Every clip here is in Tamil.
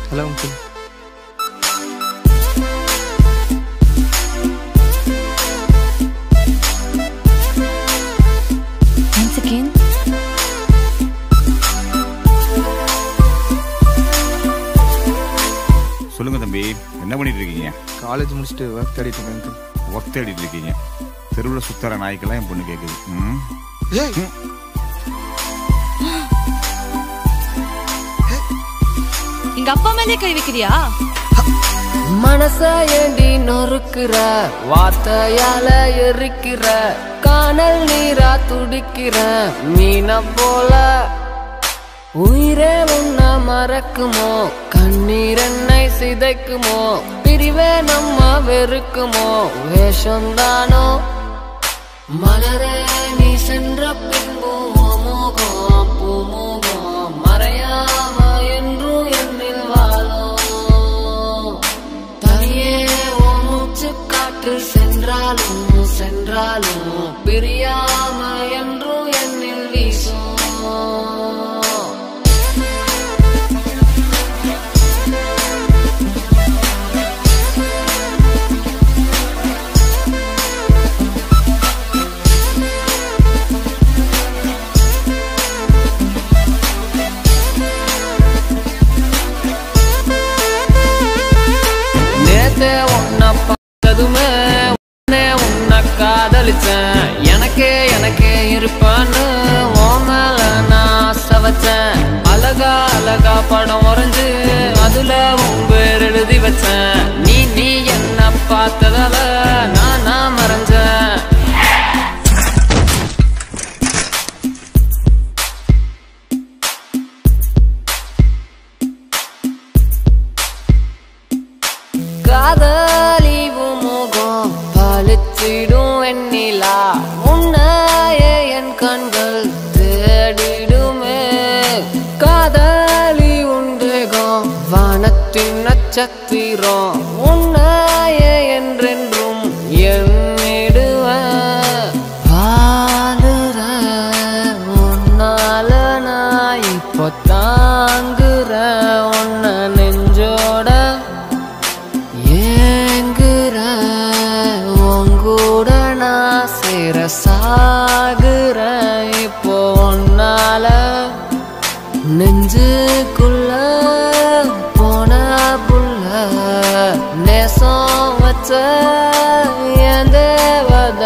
ஹலோ அங்கிள் ஒன் செகண்ட் சொல்லுங்க தம்பி என்ன பண்ணிட்டு இருக்கீங்க காலேஜ் முடிச்சுட்டு ஒர்க் தேடிட்டு இருக்கேன் அங்கிள் ஒர்க் தேடிட்டு இருக்கீங்க தெருவில் சுத்தர நாய்க்கெல்லாம் என் பொண்ணு கேட்குது ம் ஏய் எங்க அப்பா மேலே கை வைக்கிறியா மனச ஏண்டி நொறுக்குற வார்த்தையால எரிக்கிற காணல் நீரா துடிக்கிற மீன போல உயிரே உன்ன மறக்குமோ கண்ணீர் என்னை சிதைக்குமோ பிரிவே நம்ம வெறுக்குமோ வேஷம்தானோ மலரே நீ சென்ற பின்பும் மோகம் பூமோகம் மறையாம என்றும் என்னில் வாழும் தனியே உன் மூச்சு காற்று சென்றாலும் சென்றாலும் பிரியாம என்றும் என்னில் வீசும் நேத்தே உன்னை பார்த்ததுமே உன்னை உன்னை காதலிச்சேன் எனக்கே எனக்கே இருப்பான்னு உன் மேல நான் ஆசை வச்சேன் அழகா அழகா படம் வரைஞ்சு அதுல உன் பேர் எழுதி வச்சேன் நீ நீ என்ன பார்த்ததால நான் நான் மறைஞ்சேன் காதலிவு முகம் பளிச்சிடும் வெண்ணிலா உன்னையே என் கண்கள் தேடிடுமே காதலி உண்டேகம் வானத்தின் நட்சத்திரம் உன்னையே என்றென்றும் எண்ணிடுவேன் வாழுற உன்னால நான் இப்போ தாங்குறேன் உன்னை நெஞ்சோட ஏங்குற உங்கூட நான் சேர சாகுற இப்போ ஒன்னால நெஞ்சுக்குள்ள போன புள்ள நேசம் வச்ச என் தேவத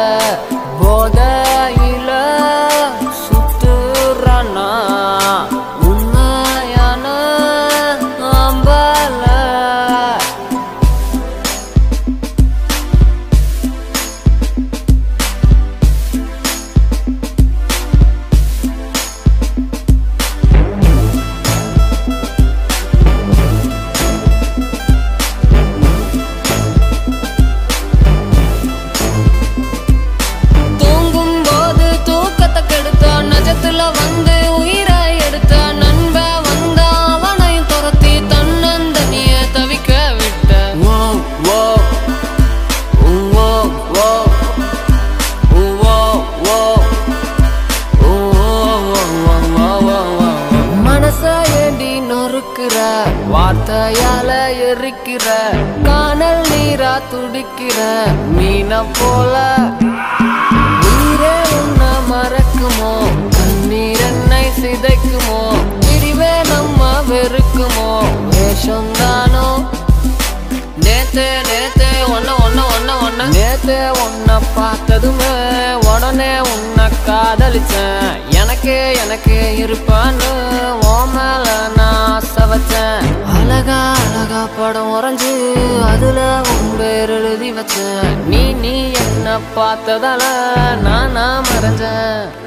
போதையில சுத்துறானா உண்மையான அம்பல தூங்கும் போது தூக்கத்தை கெடுத்த நஜத்துல வந்து உயிரை எடுத்த நண்ப வந்த அவனையும் துரத்தி தன்னந்தனிய தவிக்க விட்ட ஓ ஓ ஓ ஓ ஓ ஓ மனச ஏண்டி நொறுக்குற வார்த்தையால எரிக்கிற காணல் நீரா துடிக்கிற மீன போல உயிரே உன்னை மறக்குமோ கண்ணீர் என்னை சிதைக்குமோ பிரிவே நம்ம வெறுக்குமோ வேஷம் தானோ நேத்தே நேத்தே ஒன்ன ஒன்ன ஒன்ன ஒன்ன நேத்தே உன்னை பார்த்ததுமே உடனே உன்னை காதலிச்சேன் எனக்கே எனக்கே இருப்பான்னு உன் மேல நான் ஆசை வச்சேன் அழகா அழகா படம் வரைஞ்சு அதுல உன் பேர் எழுதி வச்சேன் நீ நீ என்ன பார்த்ததால நான் நான் மறைஞ்சேன்